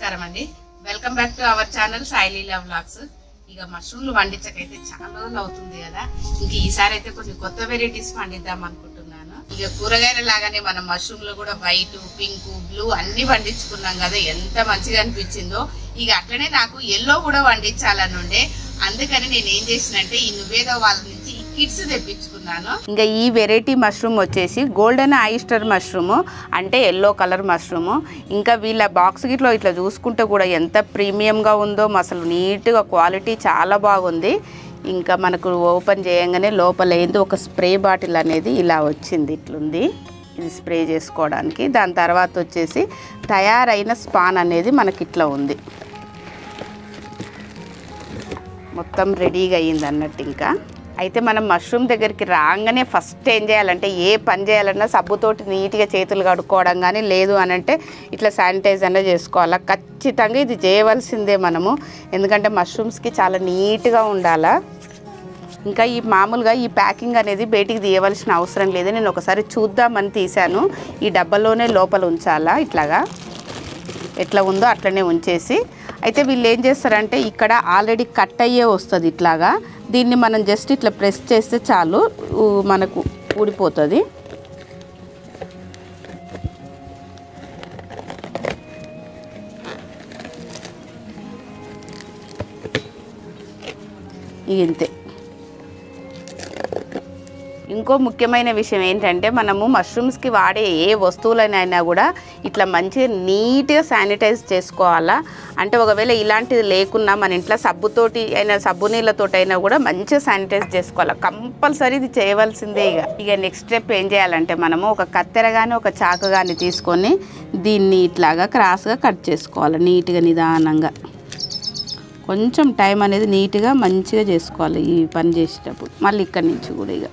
నమస్కారం అండి welcome back to our channel Saileela vlogs ఇక మష్రూమ్లు వండించకైతే చాలా రోజులు అవుతుంది కదా ఇంక ఈసారి అయితే కొన్ని కొత్త వెరైటీస్ పండిద్దాం అనుకుంటున్నాను ఇక కూరగాయల లాగానే మనం మష్రూమ్లు కూడా వైట్ పింక్ బ్లూ అన్ని పండించుకున్నాం కదా ఎంత మంచిగా అనిపించిందో ఇక అట్లనే నాకు ఎల్లో కూడా వండించాలని ఉండే అందుకని నేను ఏం చేసినంటే ఈ నువ్వేదో వాళ్ళ నుంచి ఈ కిట్స్ తెప్పించుకున్నాను ఇంకా ఈ వెరైటీ మష్రూమ్ వచ్చేసి గోల్డెన్ ఆయిస్టర్ మష్రూమ్ అంటే ఎల్లో కలర్ మష్రూమ్ ఇంకా వీళ్ళ బాక్స్ గిట్లో ఇట్లా చూసుకుంటే కూడా ఎంత ప్రీమియంగా ఉందో అసలు నీట్గా క్వాలిటీ చాలా బాగుంది ఇంకా మనకు ఓపెన్ చేయంగానే లోపల ఏంది ఒక స్ప్రే బాటిల్ అనేది ఇలా వచ్చింది ఇట్లుంది ఇది స్ప్రే చేసుకోవడానికి దాని తర్వాత వచ్చేసి తయారైన స్పాన్ అనేది మనకి ఇట్లా ఉంది మొత్తం రెడీగా అయ్యింది అన్నట్టు ఇంకా అయితే మనం మష్రూమ్ దగ్గరికి రాగానే ఫస్ట్ ఏం చేయాలంటే ఏ పని చేయాలన్నా సబ్బుతోటి నీట్గా చేతులు కడుక్కోవడం కానీ లేదు అని అంటే ఇట్లా శానిటైజ్ అనే చేసుకోవాలా ఖచ్చితంగా ఇది చేయవలసిందే మనము ఎందుకంటే మష్రూమ్స్కి చాలా నీట్గా ఉండాలా ఇంకా ఈ మామూలుగా ఈ ప్యాకింగ్ అనేది బయటికి తీయవలసిన అవసరం లేదు నేను ఒకసారి చూద్దామని తీశాను ఈ డబ్బాలోనే లోపల ఉంచాలా ఇట్లాగా ఎట్లా ఉందో అట్లనే ఉంచేసి అయితే వీళ్ళు ఏం చేస్తారంటే ఇక్కడ ఆల్రెడీ కట్ అయ్యే వస్తుంది ఇట్లాగా దీన్ని మనం జస్ట్ ఇట్లా ప్రెస్ చేస్తే చాలు ఊ- మనకు ఊడిపోతుంది ఇక ఇంతే ఇంకో ముఖ్యమైన విషయం ఏంటంటే మనము మష్రూమ్స్కి వాడే ఏ వస్తువులనైనా కూడా ఇట్లా మంచిగా నీట్గా శానిటైజ్ చేసుకోవాలా అంటే ఒకవేళ ఇలాంటిది లేకున్నా మన ఇంట్లో సబ్బుతోటి అయినా సబ్బు నీళ్ళతోటి అయినా కూడా మంచిగా శానిటైజ్ చేసుకోవాలి కంపల్సరీ ఇది చేయవలసిందే ఇక ఇక నెక్స్ట్ స్టెప్ ఏం చేయాలంటే మనము ఒక కత్తెర కానీ ఒక చాకు కానీ తీసుకొని దీన్ని ఇట్లాగా క్రాస్గా కట్ చేసుకోవాలి నీట్గా నిదానంగా కొంచెం టైం అనేది నీట్గా మంచిగా చేసుకోవాలి ఈ పని చేసేటప్పుడు మళ్ళీ ఇక్కడి నుంచి కూడా ఇక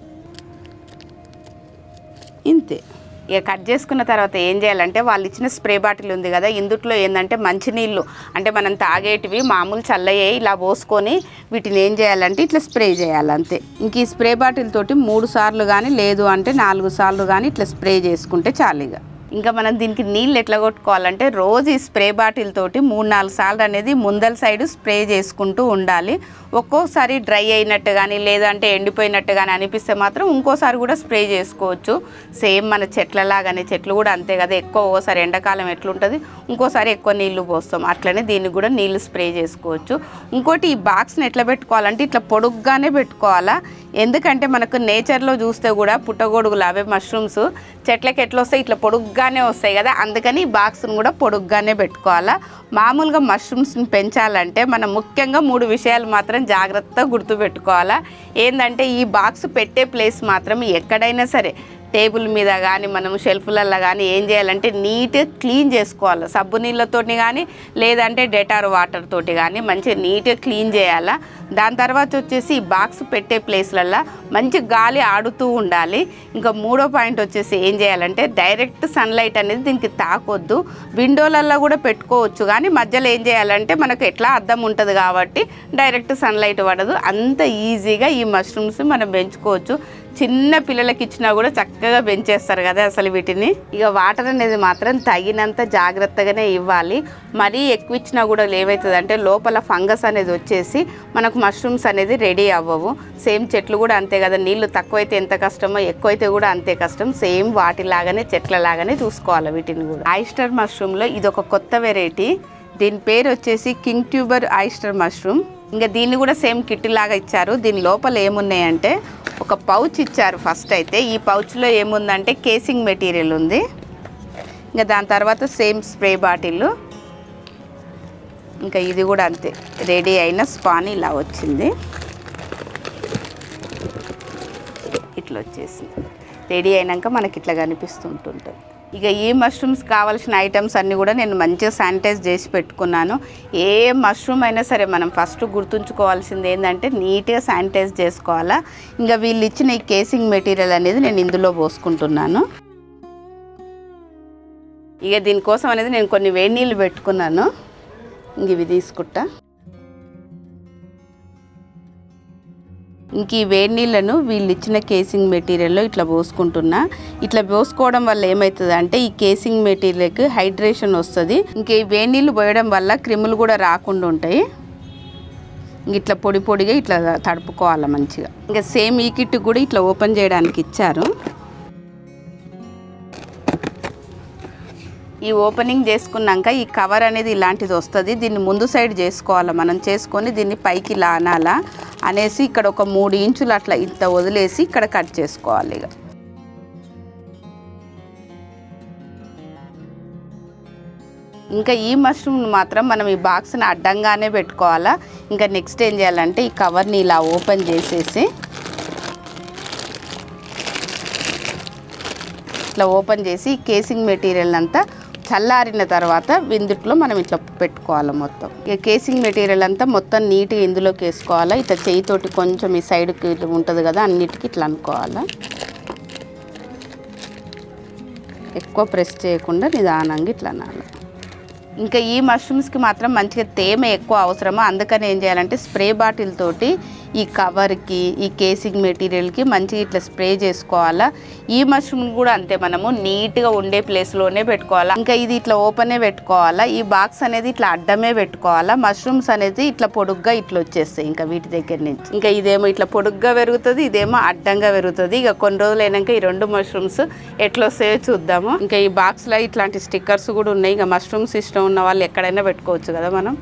ఇంతే ఇక కట్ చేసుకున్న తర్వాత ఏం చేయాలంటే వాళ్ళు ఇచ్చిన స్ప్రే బాటిల్ ఉంది కదా ఇందుట్లో ఏంటంటే మంచినీళ్ళు అంటే మనం తాగేటివి మామూలు చల్లయ్యాయి ఇలా పోసుకొని వీటిని ఏం చేయాలంటే ఇట్లా స్ప్రే చేయాలి అంతే ఇంక ఈ స్ప్రే బాటిల్ తోటి మూడు సార్లు కానీ లేదు అంటే నాలుగు సార్లు కానీ ఇట్లా స్ప్రే చేసుకుంటే చాలు ఇక ఇంకా మనం దీనికి నీళ్ళు ఎట్లా కొట్టుకోవాలంటే రోజు ఈ స్ప్రే బాటిల్ తోటి మూడు నాలుగు సార్లు అనేది ముందల సైడ్ స్ప్రే చేసుకుంటూ ఉండాలి ఒక్కోసారి డ్రై అయినట్టు కానీ లేదంటే ఎండిపోయినట్టు కానీ అనిపిస్తే మాత్రం ఇంకోసారి కూడా స్ప్రే చేసుకోవచ్చు సేమ్ మన చెట్లలాగానే చెట్లు కూడా అంతే కదా ఎక్కువ ఓసారి ఎండాకాలం ఎట్లుంటుంది ఇంకోసారి ఎక్కువ నీళ్లు పోస్తాం అట్లనే దీనికి కూడా నీళ్లు స్ప్రే చేసుకోవచ్చు ఇంకోటి ఈ బాక్స్ని ఎట్లా పెట్టుకోవాలంటే ఇట్లా పొడుగ్గానే పెట్టుకోవాలా ఎందుకంటే మనకు నేచర్లో చూస్తే కూడా పుట్టగొడుగులు అవే మష్రూమ్స్ చెట్లకి ఎట్లా వస్తాయి ఇట్లా పొడుగ్గానే వస్తాయి కదా అందుకని ఈ బాక్స్ని కూడా పొడుగ్గానే పెట్టుకోవాలా మామూలుగా మష్రూమ్స్ని పెంచాలంటే మనం ముఖ్యంగా మూడు విషయాలు మాత్రం జాగ్రత్తగా గుర్తుపెట్టుకోవాలా ఏంటంటే ఈ బాక్స్ పెట్టే ప్లేస్ మాత్రం ఎక్కడైనా సరే టేబుల్ మీద కానీ మనం షెల్ఫ్లలో కానీ ఏం చేయాలంటే నీట్గా క్లీన్ చేసుకోవాలి సబ్బు నీళ్ళతోటి కానీ లేదంటే డెటార్ వాటర్ తోటి కానీ మంచిగా నీట్గా క్లీన్ చేయాలా దాని తర్వాత వచ్చేసి ఈ బాక్స్ పెట్టే ప్లేస్లల్లో మంచి గాలి ఆడుతూ ఉండాలి ఇంకా మూడో పాయింట్ వచ్చేసి ఏం చేయాలంటే డైరెక్ట్ సన్లైట్ అనేది దీనికి తాకొద్దు విండోలల్లో కూడా పెట్టుకోవచ్చు కానీ మధ్యలో ఏం చేయాలంటే మనకు ఎట్లా అద్దం ఉంటుంది కాబట్టి డైరెక్ట్ సన్లైట్ పడదు అంత ఈజీగా ఈ మష్రూమ్స్ మనం పెంచుకోవచ్చు చిన్న పిల్లలకి ఇచ్చినా కూడా చక్కగా పెంచేస్తారు కదా అసలు వీటిని ఇక వాటర్ అనేది మాత్రం తగినంత జాగ్రత్తగానే ఇవ్వాలి మరీ ఎక్కువ ఇచ్చినా కూడా ఏమవుతుందంటే లోపల ఫంగస్ అనేది వచ్చేసి మనకు మష్రూమ్స్ అనేది రెడీ అవ్వవు సేమ్ చెట్లు కూడా అంతే కదా నీళ్లు తక్కువైతే ఎంత కష్టమో ఎక్కువైతే కూడా అంతే కష్టం సేమ్ వాటిలాగానే చెట్లలాగానే చూసుకోవాలి వీటిని కూడా ఆయిస్టర్ మష్రూమ్లో ఇది ఒక కొత్త వెరైటీ దీని పేరు వచ్చేసి కింగ్ ట్యూబర్ ఆయిస్టర్ మష్రూమ్ ఇంకా దీన్ని కూడా సేమ్ కిట్ లాగా ఇచ్చారు దీని లోపల ఏమున్నాయంటే ఒక పౌచ్ ఇచ్చారు ఫస్ట్ అయితే ఈ పౌచ్లో ఏముందంటే కేసింగ్ మెటీరియల్ ఉంది ఇంకా దాని తర్వాత సేమ్ స్ప్రే బాటిల్ ఇంకా ఇది కూడా అంతే రెడీ అయిన స్పాన్ ఇలా వచ్చింది ఇట్లా వచ్చేసింది రెడీ అయినాక మనకి ఇట్లా కనిపిస్తుంటుంటుంది ఇక ఈ మష్రూమ్స్ కావాల్సిన ఐటమ్స్ అన్నీ కూడా నేను మంచిగా శానిటైజ్ చేసి పెట్టుకున్నాను ఏ మష్రూమ్ అయినా సరే మనం ఫస్ట్ గుర్తుంచుకోవాల్సింది ఏంటంటే నీట్గా శానిటైజ్ చేసుకోవాలా ఇంకా వీళ్ళు ఇచ్చిన ఈ కేసింగ్ మెటీరియల్ అనేది నేను ఇందులో పోసుకుంటున్నాను ఇక దీనికోసం అనేది నేను కొన్ని వేడి నీళ్ళు పెట్టుకున్నాను ఇంక ఇవి తీసుకుంటా ఇంక ఈ వేడి నీళ్ళను వీళ్ళు ఇచ్చిన కేసింగ్ మెటీరియల్లో ఇట్లా పోసుకుంటున్నా ఇట్లా పోసుకోవడం వల్ల ఏమవుతుంది అంటే ఈ కేసింగ్ మెటీరియల్కి హైడ్రేషన్ వస్తుంది ఇంక ఈ వేడి నీళ్ళు పోయడం వల్ల క్రిములు కూడా రాకుండా ఉంటాయి ఇంక ఇట్లా పొడి పొడిగా ఇట్లా తడుపుకోవాలి మంచిగా ఇంకా సేమ్ ఈ కిట్ కూడా ఇట్లా ఓపెన్ చేయడానికి ఇచ్చారు ఈ ఓపెనింగ్ చేసుకున్నాక ఈ కవర్ అనేది ఇలాంటిది వస్తుంది దీన్ని ముందు సైడ్ చేసుకోవాలి మనం చేసుకొని దీన్ని పైకి ఇలా అనాలా అనేసి ఇక్కడ ఒక మూడు ఇంచులు అట్లా ఇంత వదిలేసి ఇక్కడ కట్ చేసుకోవాలి ఇక ఇంకా ఈ మష్రూమ్ మాత్రం మనం ఈ బాక్స్ని అడ్డంగానే పెట్టుకోవాలా ఇంకా నెక్స్ట్ ఏం చేయాలంటే ఈ కవర్ని ఇలా ఓపెన్ చేసేసి ఇట్లా ఓపెన్ చేసి ఈ కేసింగ్ మెటీరియల్ అంతా చల్లారిన తర్వాత విందుట్లో మనం ఇట్లా పెట్టుకోవాలి మొత్తం ఇక కేసింగ్ మెటీరియల్ అంతా మొత్తం నీట్గా ఇందులోకి వేసుకోవాలా ఇట్లా చేయితోటి కొంచెం ఈ సైడ్కి ఉంటుంది కదా అన్నిటికీ ఇట్లా అనుకోవాలా ఎక్కువ ప్రెస్ చేయకుండా నిదానంగా ఇట్లా అనాలి ఇంకా ఈ మష్రూమ్స్కి మాత్రం మంచిగా తేమ ఎక్కువ అవసరమో అందుకని ఏం చేయాలంటే స్ప్రే బాటిల్ తోటి ఈ కవర్కి ఈ కేసింగ్ మెటీరియల్కి మంచిగా ఇట్లా స్ప్రే చేసుకోవాలా ఈ మష్రూమ్ కూడా అంతే మనము నీట్గా ఉండే ప్లేస్లోనే పెట్టుకోవాలా ఇంకా ఇది ఇట్లా ఓపెనే పెట్టుకోవాలా ఈ బాక్స్ అనేది ఇట్లా అడ్డమే పెట్టుకోవాలా మష్రూమ్స్ అనేది ఇట్లా పొడుగ్గా ఇట్లా వచ్చేస్తాయి ఇంకా వీటి దగ్గర నుంచి ఇంకా ఇదేమో ఇట్లా పొడుగ్గా పెరుగుతుంది ఇదేమో అడ్డంగా పెరుగుతుంది ఇక కొన్ని రోజులు అయినాక ఈ రెండు మష్రూమ్స్ ఎట్లా వస్తాయో చూద్దాము ఇంకా ఈ బాక్స్లో ఇట్లాంటి స్టిక్కర్స్ కూడా ఉన్నాయి ఇంకా మష్రూమ్స్ ఇష్టం ఉన్న వాళ్ళు ఎక్కడైనా పెట్టుకోవచ్చు కదా మనం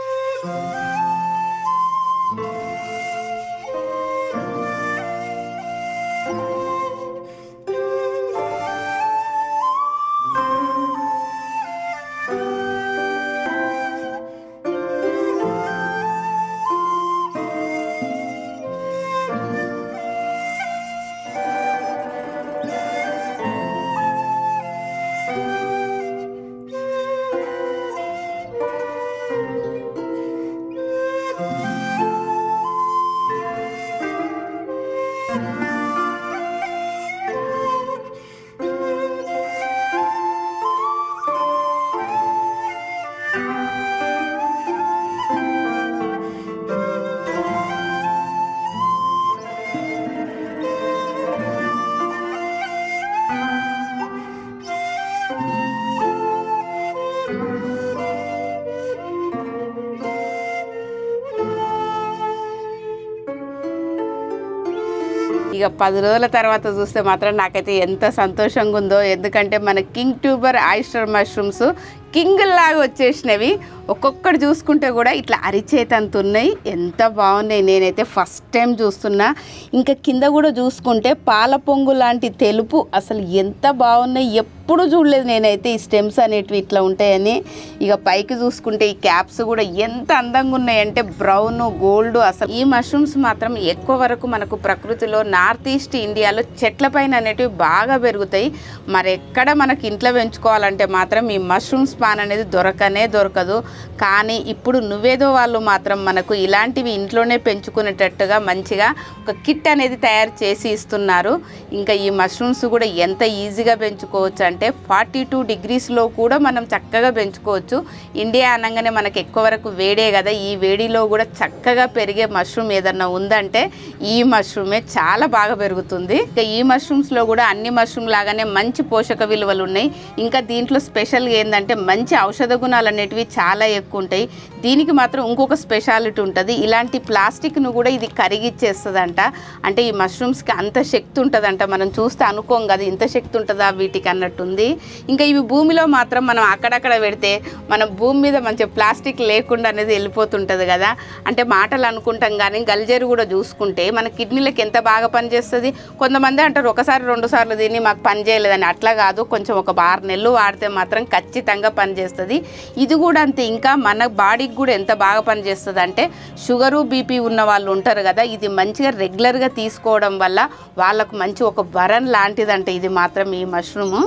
ఇక పది రోజుల తర్వాత చూస్తే మాత్రం నాకైతే ఎంత సంతోషంగా ఉందో ఎందుకంటే మన king tuber oyster mushrooms king లాగా వచ్చేసినవి ఒక్కొక్కటి చూసుకుంటే కూడా ఇట్లా అరిచేతంత ఉన్నాయి ఎంత బాగున్నాయి నేనైతే ఫస్ట్ టైం చూస్తున్నా ఇంకా కింద కూడా చూసుకుంటే పాల పొంగు లాంటి తెలుపు అసలు ఎంత బాగున్నాయి ఎప్పుడు చూడలేదు నేనైతే ఈ స్టెమ్స్ అనేటివి ఇట్లా ఉంటాయని ఇక పైకి చూసుకుంటే ఈ క్యాప్స్ కూడా ఎంత అందంగా ఉన్నాయంటే బ్రౌన్ గోల్డ్ అసలు ఈ మష్రూమ్స్ మాత్రం ఎక్కువ వరకు మనకు ప్రకృతిలో నార్త్ ఈస్ట్ ఇండియాలో చెట్ల పైన అనేటివి బాగా పెరుగుతాయి మరి ఎక్కడ మనకి ఇంట్లో పెంచుకోవాలంటే మాత్రం ఈ మష్రూమ్స్ పాన్ అనేది దొరకనే దొరకదు కానీ ఇప్పుడు నువ్వేదో వాళ్ళు మాత్రం మనకు ఇలాంటివి ఇంట్లోనే పెంచుకునేటట్టుగా మంచిగా ఒక కిట్ అనేది తయారు చేసి ఇస్తున్నారు ఇంకా ఈ మష్రూమ్స్ కూడా ఎంత ఈజీగా పెంచుకోవచ్చు అంటే ఫార్టీ టూ డిగ్రీస్లో కూడా మనం చక్కగా పెంచుకోవచ్చు ఇండియా అనగానే మనకి ఎక్కువ వరకు వేడే కదా ఈ వేడిలో కూడా చక్కగా పెరిగే మష్రూమ్ ఏదన్నా ఉందంటే ఈ మష్రూమే చాలా బాగా పెరుగుతుంది ఇంకా ఈ మష్రూమ్స్లో కూడా అన్ని మష్రూమ్ లాగానే మంచి పోషక విలువలు ఉన్నాయి ఇంకా దీంట్లో స్పెషల్గా ఏంటంటే మంచి ఔషధ గుణాలు అనేటివి చాలా ఎక్కువ ఉంటాయి దీనికి మాత్రం ఇంకొక స్పెషాలిటీ ఉంటుంది ఇలాంటి ప్లాస్టిక్ను కూడా ఇది కరిగిచ్చేస్తుందంట అంటే ఈ మష్రూమ్స్కి అంత శక్తి ఉంటుందంట మనం చూస్తే అనుకోం కదా ఇంత శక్తి ఉంటుందా వీటికి అన్నట్టుంది ఇంకా ఇవి భూమిలో మాత్రం మనం అక్కడక్కడ పెడితే మన భూమి మీద మంచి ప్లాస్టిక్ లేకుండా అనేది వెళ్ళిపోతుంటుంది కదా అంటే మాటలు అనుకుంటాం కానీ గల్జేరు కూడా చూసుకుంటే మన కిడ్నీలకు ఎంత బాగా పనిచేస్తుంది కొంతమంది అంటారు ఒకసారి రెండు సార్లు దీన్ని మాకు పని చేయలేదని అట్లా కాదు కొంచెం ఒక ఆరు నెలలు వాడితే మాత్రం ఖచ్చితంగా పనిచేస్తుంది ఇది కూడా అంతే ఇంకా మన బాడీకి కూడా ఎంత బాగా పనిచేస్తుంది అంటే షుగరు బీపీ ఉన్న వాళ్ళు ఉంటారు కదా ఇది మంచిగా రెగ్యులర్గా తీసుకోవడం వల్ల వాళ్ళకు మంచి ఒక వరం లాంటిదంట ఇది మాత్రం ఈ మష్రూము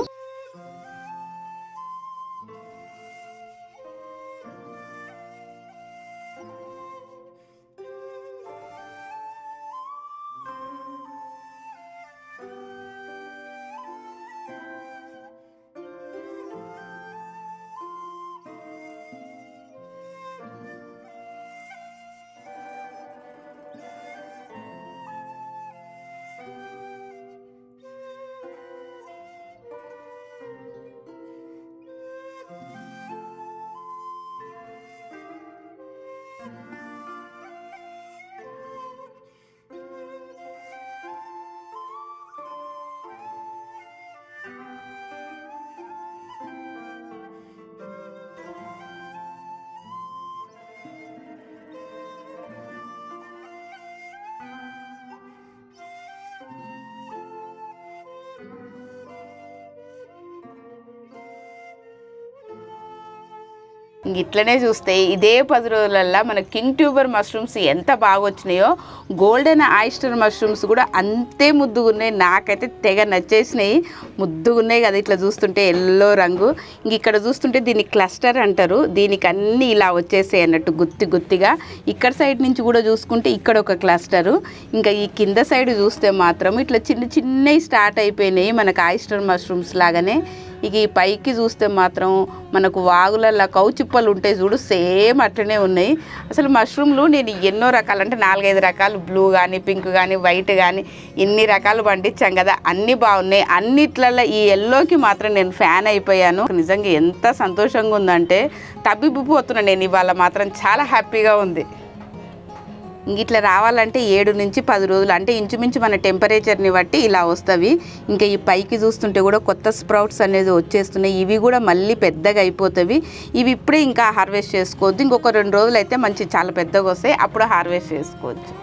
ఇంక ఇట్లనే చూస్తే ఇదే పది రోజులల్లో మన కింగ్ ట్యూబర్ మష్రూమ్స్ ఎంత బాగా వచ్చినాయో గోల్డెన్ ఆయిస్టర్ మష్రూమ్స్ కూడా అంతే ముద్దుగా ఉన్నాయి నాకైతే తెగ నచ్చేసినాయి ముద్దుగా ఉన్నాయి కదా ఇట్లా చూస్తుంటే ఎల్లో రంగు ఇంక ఇక్కడ చూస్తుంటే దీన్ని క్లస్టర్ అంటారు దీనికి అన్నీ ఇలా వచ్చేసాయి అన్నట్టు గుత్తి గుత్తిగా ఇక్కడ సైడ్ నుంచి కూడా చూసుకుంటే ఇక్కడ ఒక క్లస్టరు ఇంకా ఈ కింద సైడ్ చూస్తే మాత్రం ఇట్లా చిన్న చిన్నవి స్టార్ట్ అయిపోయినాయి మనకు ఆయిస్టర్ మష్రూమ్స్ లాగానే ఇక ఈ పైకి చూస్తే మాత్రం మనకు వాగులల్లో కౌచిప్పలు ఉంటాయి చూడు సేమ్ అట్లనే ఉన్నాయి అసలు మష్రూమ్లు నేను ఎన్నో రకాలు అంటే నాలుగైదు రకాలు బ్లూ కానీ పింక్ కానీ వైట్ కానీ ఇన్ని రకాలు పండించాం కదా అన్నీ బాగున్నాయి అన్నిట్లలో ఈ ఎల్లోకి మాత్రం నేను ఫ్యాన్ అయిపోయాను నిజంగా ఎంత సంతోషంగా ఉందంటే తబ్బిబ్బిపోతున్నా నేను ఇవాళ మాత్రం చాలా హ్యాపీగా ఉంది ఇంక ఇట్లా రావాలంటే ఏడు నుంచి పది రోజులు అంటే ఇంచుమించు మన టెంపరేచర్ని బట్టి ఇలా వస్తవి ఇంకా ఈ పైకి చూస్తుంటే కూడా కొత్త స్ప్రౌట్స్ అనేది వచ్చేస్తున్నాయి ఇవి కూడా మళ్ళీ పెద్దగా అయిపోతవి ఇవి ఇప్పుడే ఇంకా హార్వెస్ట్ చేసుకోవద్దు ఇంకొక రెండు రోజులు అయితే మంచి చాలా పెద్దగా వస్తాయి అప్పుడు హార్వెస్ట్ చేసుకోవచ్చు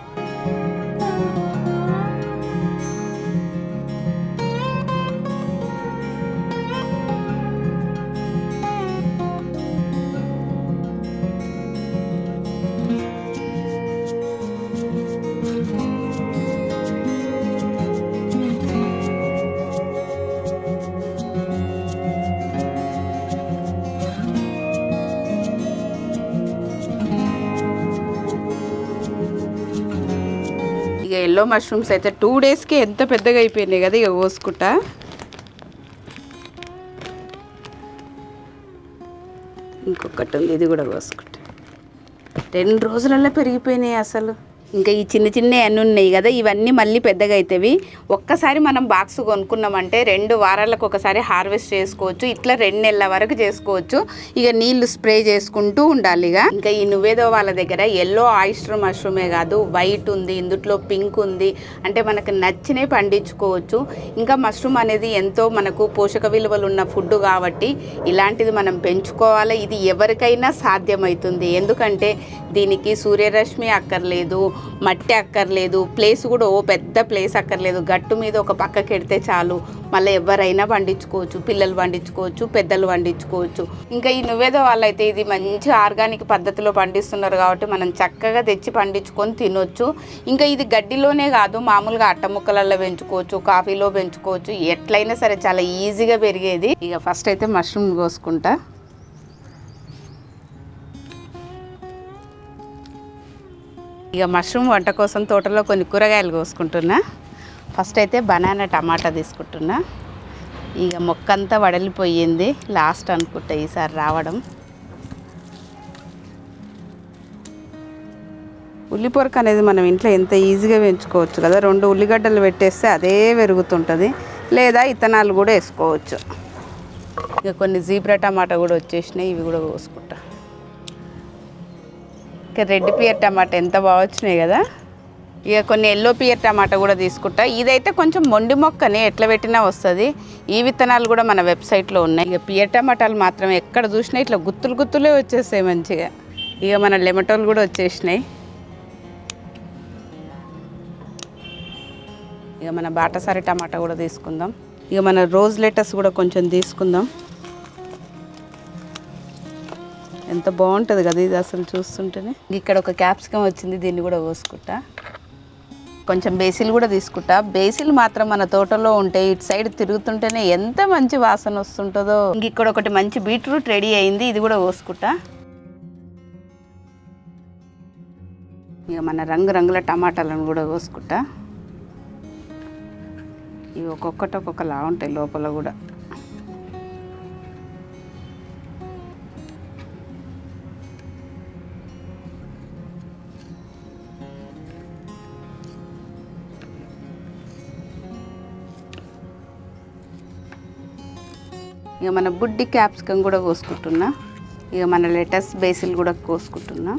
ఇక ఎల్లో మష్రూమ్స్ అయితే టూ డేస్కి ఎంత పెద్దగా అయిపోయినాయి కదా ఇక కోసుకుంటా ఇంకొకటి ఉంది ఇది కూడా కోసుకుంటా రెండు రోజులలో పెరిగిపోయినాయి అసలు ఇంకా ఈ చిన్న చిన్న అన్నీ ఉన్నాయి కదా ఇవన్నీ మళ్ళీ పెద్దగా అవుతాయి ఒక్కసారి మనం బాక్స్ కొనుక్కున్నామంటే రెండు వారాలకు ఒకసారి హార్వెస్ట్ చేసుకోవచ్చు ఇట్లా రెండు నెలల వరకు చేసుకోవచ్చు ఇక నీళ్లు స్ప్రే చేసుకుంటూ ఉండాలి ఇక ఇంకా ఈ నువ్వేదో వాళ్ళ దగ్గర ఎల్లో ఆయిస్టర్ మష్రూమే కాదు వైట్ ఉంది ఇందుట్లో పింక్ ఉంది అంటే మనకు నచ్చినవి పండించుకోవచ్చు ఇంకా మష్రూమ్ అనేది ఎంతో మనకు పోషక విలువలు ఉన్న ఫుడ్ కాబట్టి ఇలాంటిది మనం పెంచుకోవాలి ఇది ఎవరికైనా సాధ్యమవుతుంది ఎందుకంటే దీనికి సూర్యరశ్మి అక్కర్లేదు మట్టి అక్కర్లేదు ప్లేస్ కూడా ఓ పెద్ద ప్లేస్ అక్కర్లేదు గట్టు మీద ఒక పక్కకి ఎడితే చాలు మళ్ళీ ఎవరైనా పండించుకోవచ్చు పిల్లలు పండించుకోవచ్చు పెద్దలు పండించుకోవచ్చు ఇంకా ఈ నువ్వేదో వాళ్ళైతే ఇది మంచి ఆర్గానిక్ పద్ధతిలో పండిస్తున్నారు కాబట్టి మనం చక్కగా తెచ్చి పండించుకొని తినొచ్చు ఇంకా ఇది గడ్డిలోనే కాదు మామూలుగా అట్ట ముక్కలలో పెంచుకోవచ్చు కాఫీలో పెంచుకోవచ్చు ఎట్లయినా సరే చాలా ఈజీగా పెరిగేది ఇక ఫస్ట్ అయితే మష్రూమ్ కోసుకుంటా ఇక మష్రూమ్ వంట కోసం తోటలో కొన్ని కూరగాయలు కోసుకుంటున్నా ఫస్ట్ అయితే బనానా టమాటా తీసుకుంటున్నా ఇక మొక్క అంతా వడలిపోయింది లాస్ట్ అనుకుంటా ఈసారి రావడం ఉల్లిపొరక అనేది మనం ఇంట్లో ఎంత ఈజీగా పెంచుకోవచ్చు కదా రెండు ఉల్లిగడ్డలు పెట్టేస్తే అదే పెరుగుతుంటుంది లేదా ఇత్తనాలు కూడా వేసుకోవచ్చు ఇక కొన్ని జీబ్రా టమాటా కూడా వచ్చేసినాయి ఇవి కూడా కోసుకుంటా ఇంకా రెడ్ పియర్ టమాటా ఎంత బాగా వచ్చినాయి కదా ఇక కొన్ని ఎల్లో పియర్ టమాటా కూడా తీసుకుంటా ఇదైతే కొంచెం మొండి మొక్కని ఎట్లా పెట్టినా వస్తుంది ఈ విత్తనాలు కూడా మన వెబ్సైట్లో ఉన్నాయి ఇక పియర్ టమాటాలు మాత్రం ఎక్కడ చూసినా ఇట్లా గుత్తులు గుత్తులే వచ్చేస్తాయి మంచిగా ఇక మన లెమటోలు కూడా వచ్చేసినాయి ఇక మన బాటసారి టమాటా కూడా తీసుకుందాం ఇక మన రోజ్ లెటర్స్ కూడా కొంచెం తీసుకుందాం ఎంత బాగుంటుంది కదా ఇది అసలు చూస్తుంటేనే ఇక్కడ ఒక క్యాప్సికమ్ వచ్చింది దీన్ని కూడా కోసుకుంటా కొంచెం బేసిల్ కూడా తీసుకుంటా బేసిల్ మాత్రం మన తోటలో ఉంటే ఇటు సైడ్ తిరుగుతుంటేనే ఎంత మంచి వాసన వస్తుంటుందో ఇంక ఇక్కడ ఒకటి మంచి బీట్రూట్ రెడీ అయింది ఇది కూడా కోసుకుంటా ఇక మన రంగు రంగుల టమాటాలను కూడా కోసుకుంటా ఇవి ఒక్కొక్కటి ఒక్కొక్కలా ఉంటాయి లోపల కూడా ఇక మన బుడ్డి క్యాప్సికం కూడా కోసుకుంటున్నా ఇక మన లెటస్ బేసిల్ కూడా కోసుకుంటున్నా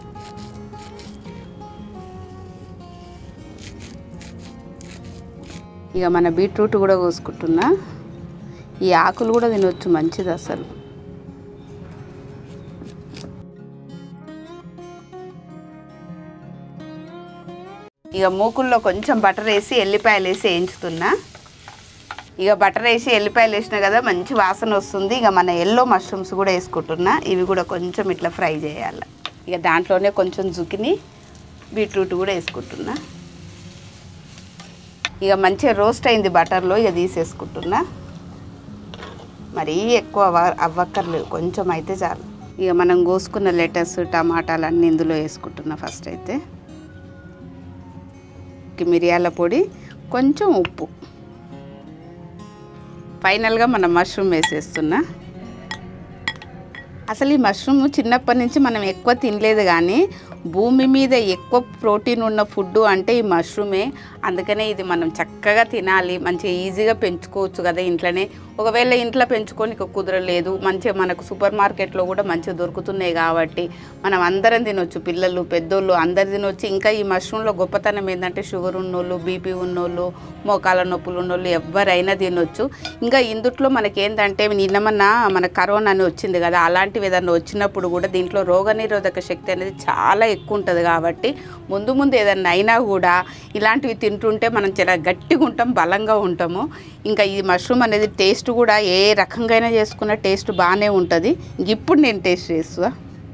ఇక మన బీట్రూట్ కూడా కోసుకుంటున్నా ఈ ఆకులు కూడా తినొచ్చు మంచిది అసలు ఇక మూకుల్లో కొంచెం బటర్ వేసి ఎల్లిపాయలు వేసి వేయించుతున్నా ఇక బటర్ వేసి ఎల్లిపాయలు వేసినా కదా మంచి వాసన వస్తుంది ఇక మన ఎల్లో మష్రూమ్స్ కూడా వేసుకుంటున్నా ఇవి కూడా కొంచెం ఇట్లా ఫ్రై చేయాలి ఇక దాంట్లోనే కొంచెం జుకిని బీట్రూట్ కూడా వేసుకుంటున్నా ఇక మంచిగా రోస్ట్ అయింది బటర్లో ఇక తీసేసుకుంటున్నా మరీ ఎక్కువ అవ- అవ్వక్కర్లేదు కొంచెం అయితే చాలు ఇక మనం కోసుకున్న లెటర్స్ టమాటాలు అన్నీ ఇందులో వేసుకుంటున్నా ఫస్ట్ అయితే ఇక మిరియాల పొడి కొంచెం ఉప్పు ఫైనల్గా మనం మష్రూమ్ వేసేస్తున్నా అసలు ఈ మష్రూమ్ చిన్నప్పటి నుంచి మనం ఎక్కువ తినలేదు కానీ భూమి మీద ఎక్కువ ప్రోటీన్ ఉన్న ఫుడ్ అంటే ఈ మష్రూమే అందుకనే ఇది మనం చక్కగా తినాలి మంచిగా ఈజీగా పెంచుకోవచ్చు కదా ఇంట్లోనే ఒకవేళ ఇంట్లో పెంచుకొని ఇక కుదరలేదు మంచిగా మనకు సూపర్ మార్కెట్లో కూడా మంచిగా దొరుకుతున్నాయి కాబట్టి మనం అందరం తినొచ్చు పిల్లలు పెద్దోళ్ళు అందరు తినొచ్చు ఇంకా ఈ మష్రూమ్లో గొప్పతనం ఏంటంటే షుగర్ ఉన్నోళ్ళు బీపీ ఉన్నోళ్ళు మోకాల నొప్పులు ఉన్నోళ్ళు ఎవరైనా తినొచ్చు ఇంకా ఇందుట్లో మనకి ఏంటంటే నిన్నమన్నా మన కరోనా అని వచ్చింది కదా అలాంటివి ఏదన్నా వచ్చినప్పుడు కూడా దీంట్లో రోగనిరోధక శక్తి అనేది చాలా ఎక్కువ ఉంటుంది కాబట్టి ముందు ముందు ఏదన్నా అయినా కూడా ఇలాంటివి తింటుంటే మనం చాలా గట్టిగా ఉంటాం బలంగా ఉంటాము ఇంకా ఈ మష్రూమ్ అనేది టేస్ట్ కూడా ఏ రకంగా అయినా చేసుకున్న టేస్ట్ బాగానే ఉంటుంది ఇంక ఇప్పుడు నేను టేస్ట్ చేస్తా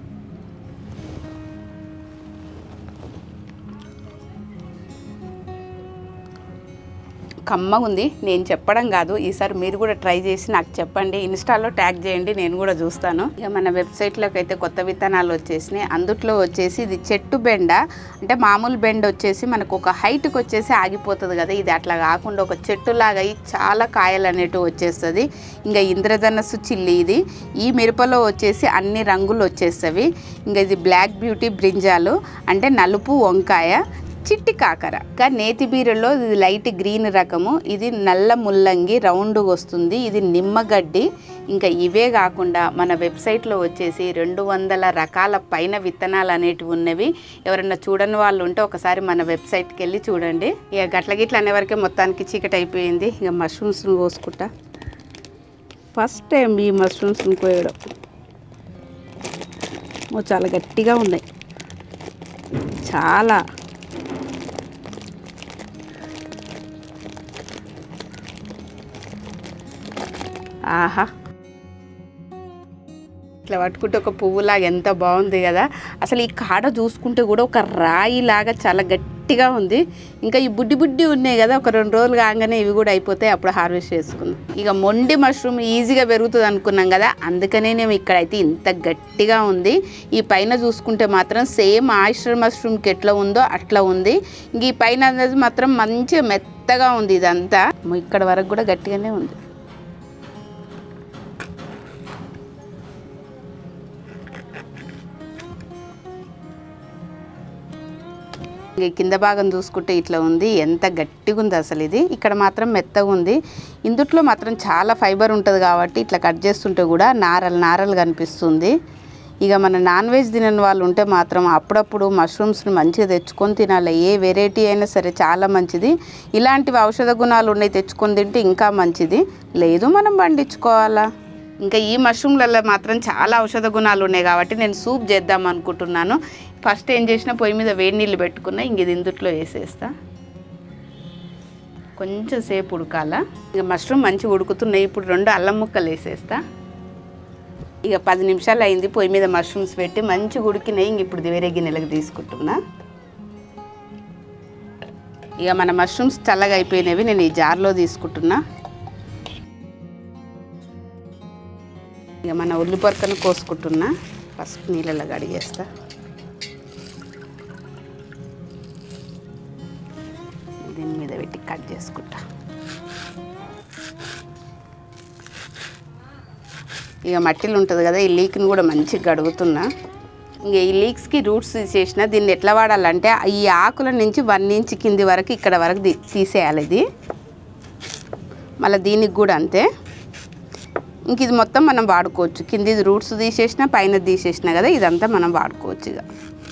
కమ్మగా ఉంది నేను చెప్పడం కాదు ఈసారి మీరు కూడా ట్రై చేసి నాకు చెప్పండి ఇన్స్టాలో ట్యాగ్ చేయండి నేను కూడా చూస్తాను ఇక మన వెబ్సైట్లోకి అయితే కొత్త విత్తనాలు వచ్చేసినాయి అందుట్లో వచ్చేసి ఇది చెట్టు బెండ అంటే మామూలు బెండ వచ్చేసి మనకు ఒక హైట్కి వచ్చేసి ఆగిపోతుంది కదా ఇది అట్లా కాకుండా ఒక చెట్టులాగా అయి చాలా కాయలు అనేటివి వచ్చేస్తుంది ఇంకా ఇంద్రధనస్సు చిల్లి ఇది ఈ మిరపలో వచ్చేసి అన్ని రంగులు వచ్చేస్తవి ఇంకా ఇది బ్లాక్ బ్యూటీ బ్రింజాలు అంటే నలుపు వంకాయ చిట్టి కాకర ఇంకా నేతి బీరలో ఇది లైట్ గ్రీన్ రకము ఇది నల్ల ముల్లంగి రౌండ్గా వస్తుంది ఇది నిమ్మగడ్డి ఇంకా ఇవే కాకుండా మన వెబ్సైట్లో వచ్చేసి రెండు వందల రకాల పైన విత్తనాలు అనేటివి ఉన్నవి ఎవరైనా చూడని వాళ్ళు ఉంటే ఒకసారి మన వెబ్సైట్కి వెళ్ళి చూడండి ఇక గట్ల గిట్ల అనే వరకే మొత్తానికి చీకటి అయిపోయింది ఇక మష్రూమ్స్ని కోసుకుంటా ఫస్ట్ టైం ఈ మష్రూమ్స్ని కోయడం ఓ చాలా గట్టిగా ఉన్నాయి చాలా ఆహా ఇట్లా పట్టుకుంటే ఒక పువ్వులాగా ఎంత బాగుంది కదా అసలు ఈ కాడ చూసుకుంటే కూడా ఒక రాయిలాగా చాలా గట్టిగా ఉంది ఇంకా ఈ బుడ్డి బుడ్డి ఉన్నాయి కదా ఒక రెండు రోజులు కాగానే ఇవి కూడా అయిపోతాయి అప్పుడు హార్వెస్ట్ చేసుకుందాం ఇక మొండి మష్రూమ్ ఈజీగా పెరుగుతుంది అనుకున్నాం కదా అందుకనే నేను ఇక్కడైతే ఇంత గట్టిగా ఉంది ఈ పైన చూసుకుంటే మాత్రం సేమ్ ఆయిస్టర్ మష్రూమ్కి ఎట్లా ఉందో అట్లా ఉంది ఇంక ఈ పైన అనేది మాత్రం మంచిగా మెత్తగా ఉంది ఇదంతా ఇక్కడ వరకు కూడా గట్టిగానే ఉంది ఈ కింద భాగం చూసుకుంటే ఇట్లా ఉంది ఎంత గట్టిగా ఉంది అసలు ఇది ఇక్కడ మాత్రం మెత్తగా ఉంది ఇందుట్లో మాత్రం చాలా ఫైబర్ ఉంటుంది కాబట్టి ఇట్లా కట్ చేస్తుంటే కూడా నారలు నారలు కనిపిస్తుంది ఇక మన నాన్ వెజ్ తినని వాళ్ళు ఉంటే మాత్రం అప్పుడప్పుడు మష్రూమ్స్ని మంచిగా తెచ్చుకొని తినాలి ఏ వెరైటీ అయినా సరే చాలా మంచిది ఇలాంటివి ఔషధ గుణాలు ఉన్నాయి తెచ్చుకొని తింటే ఇంకా మంచిది లేదు మనం పండించుకోవాలా ఇంకా ఈ మష్రూమ్లలో మాత్రం చాలా ఔషధ గుణాలు ఉన్నాయి కాబట్టి నేను సూప్ చేద్దాం అనుకుంటున్నాను ఫస్ట్ ఏం చేసినా పొయ్యి మీద వేడి నీళ్ళు పెట్టుకున్నా ఇంక ఇది ఇందుట్లో వేసేస్తా కొంచెం సేపు ఉడకాల ఇక మష్రూమ్ మంచిగా ఉడుకుతున్నాయి ఇప్పుడు రెండు అల్లం ముక్కలు వేసేస్తా ఇక పది నిమిషాలు అయింది పొయ్యి మీద మష్రూమ్స్ పెట్టి మంచిగా ఉడికినాయి ఇంక ఇప్పుడు ఇది వేరే గిన్నెలకు తీసుకుంటున్నా ఇక మన మష్రూమ్స్ చల్లగా అయిపోయినవి నేను ఈ జార్లో తీసుకుంటున్నా ఇక మన ఉల్లి పొరకను కోసుకుంటున్నా ఫస్ట్ నీళ్ళలో కడిగేస్తా దీని మీద పెట్టి కట్ చేసుకుంటా ఇక మట్టిలో ఉంటుంది కదా ఈ లీక్ని కూడా మంచిగా కడుగుతున్నా ఇంకా ఈ లీక్స్కి రూట్స్ తీసేసిన దీన్ని ఎట్లా వాడాలంటే ఈ ఆకుల నుంచి వన్ ఇంచ్ కింది వరకు ఇక్కడ వరకు తీ- తీసేయాలి ఇది మళ్ళీ దీనికి కూడా అంతే ఇంక ఇది మొత్తం మనం వాడుకోవచ్చు కింది రూట్స్ తీసేసిన పైన తీసేసిన కదా ఇదంతా మనం వాడుకోవచ్చు ఇక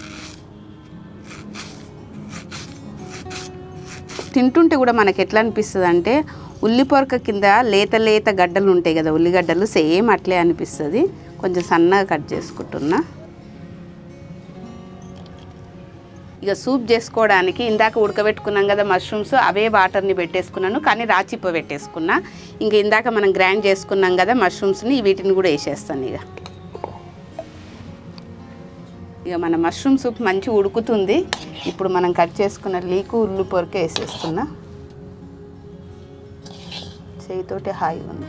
తింటుంటే కూడా మనకి ఎట్లా అనిపిస్తుంది అంటే ఉల్లి పొరక కింద లేత లేత గడ్డలు ఉంటాయి కదా ఉల్లిగడ్డలు సేమ్ అట్లే అనిపిస్తుంది కొంచెం సన్నగా కట్ చేసుకుంటున్నా ఇక సూప్ చేసుకోవడానికి ఇందాక ఉడకబెట్టుకున్నాం కదా మష్రూమ్స్ అవే వాటర్ని పెట్టేసుకున్నాను కానీ రాచిప్ప పెట్టేసుకున్నా ఇంక ఇందాక మనం గ్రైండ్ చేసుకున్నాం కదా మష్రూమ్స్ని వీటిని కూడా వేసేస్తాను ఇక ఇక మన మష్రూమ్ సూప్ మంచి ఉడుకుతుంది ఇప్పుడు మనం కట్ చేసుకున్న లీకు ఉల్లి పొరకే వేసేస్తున్నా చేయితోటి హాయిగా ఉంది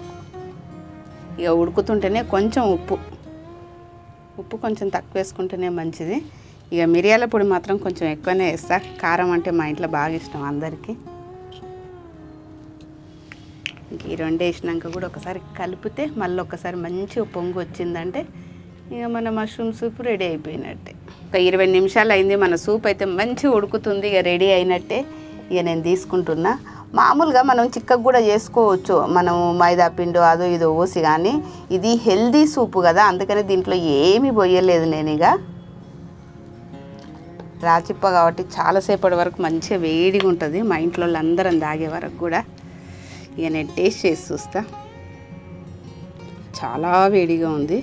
ఇక ఉడుకుతుంటేనే కొంచెం ఉప్పు ఉప్పు కొంచెం తక్కువ వేసుకుంటేనే మంచిది ఇక మిరియాల పొడి మాత్రం కొంచెం ఎక్కువనే వేస్తా కారం అంటే మా ఇంట్లో బాగా ఇష్టం అందరికీ ఇంక ఈ రెండు వేసినాక కూడా ఒకసారి కలిపితే మళ్ళీ ఒకసారి మంచిగా పొంగు వచ్చిందంటే ఇక మన మష్రూమ్ సూప్ రెడీ అయిపోయినట్టే ఒక ఇరవై నిమిషాలు అయింది మన సూప్ అయితే మంచిగా ఉడుకుతుంది ఇక రెడీ అయినట్టే ఇక నేను తీసుకుంటున్నా మామూలుగా మనం చిక్కగా కూడా చేసుకోవచ్చు మనం మైదా పిండి అదో ఇదో పోసి కానీ ఇది హెల్దీ సూపు కదా అందుకని దీంట్లో ఏమీ పోయలేదు నేను ఇక రాచిప్ప కాబట్టి చాలాసేపటి వరకు మంచిగా వేడిగా ఉంటుంది మా ఇంట్లో అందరం తాగే వరకు కూడా ఇక నేను టేస్ట్ చేసి చూస్తా చాలా వేడిగా ఉంది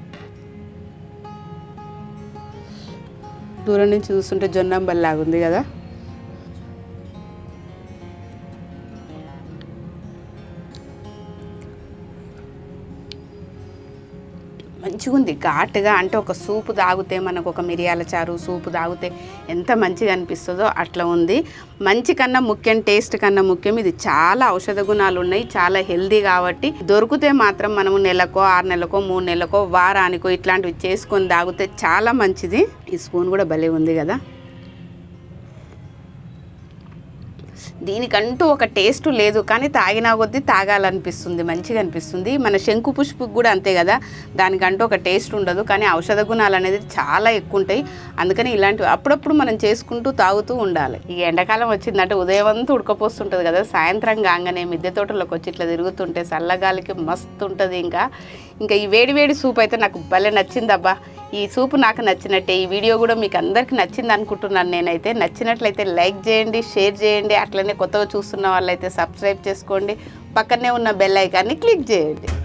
దూరం నుంచి చూస్తుంటే జొన్నంబల్లాగా ఉంది కదా మంచిగా ఉంది ఘాటుగా అంటే ఒక సూపు తాగితే మనకు ఒక మిరియాల చారు సూపు తాగితే ఎంత మంచిగా అనిపిస్తుందో అట్లా ఉంది మంచి కన్నా ముఖ్యం టేస్ట్ కన్నా ముఖ్యం ఇది చాలా ఔషధ గుణాలు ఉన్నాయి చాలా హెల్దీ కాబట్టి దొరికితే మాత్రం మనము నెలకో ఆరు నెలకో మూడు నెలకో వారానికో ఇట్లాంటివి చేసుకొని తాగితే చాలా మంచిది ఈ స్పూన్ కూడా భలే ఉంది కదా దీనికంటూ ఒక టేస్ట్ లేదు కానీ తాగినా కొద్దీ తాగాలనిపిస్తుంది మంచిగా అనిపిస్తుంది మన శంకు పుష్పుకి కూడా అంతే కదా దానికంటూ ఒక టేస్ట్ ఉండదు కానీ ఔషధ గుణాలు అనేది చాలా ఎక్కువ ఉంటాయి అందుకని ఇలాంటివి అప్పుడప్పుడు మనం చేసుకుంటూ తాగుతూ ఉండాలి ఈ ఎండాకాలం వచ్చిందంటే ఉదయం అంతా ఉడకపోస్తుంటుంది కదా సాయంత్రం కాగానే మిద్దె తోటలోకి వచ్చి ఇట్లా తిరుగుతుంటే చల్లగాలికి మస్తు ఉంటుంది ఇంకా ఇంకా ఈ వేడి వేడి సూప్ అయితే నాకు భలే నచ్చిందబ్బా ఈ సూప్ నాకు నచ్చినట్టే ఈ వీడియో కూడా మీకు అందరికీ నచ్చింది అనుకుంటున్నాను నేనైతే నచ్చినట్లయితే లైక్ చేయండి షేర్ చేయండి అట్లనే కొత్తగా చూస్తున్న వాళ్ళైతే సబ్స్క్రైబ్ చేసుకోండి పక్కనే ఉన్న బెల్ ఐకాన్ని క్లిక్ చేయండి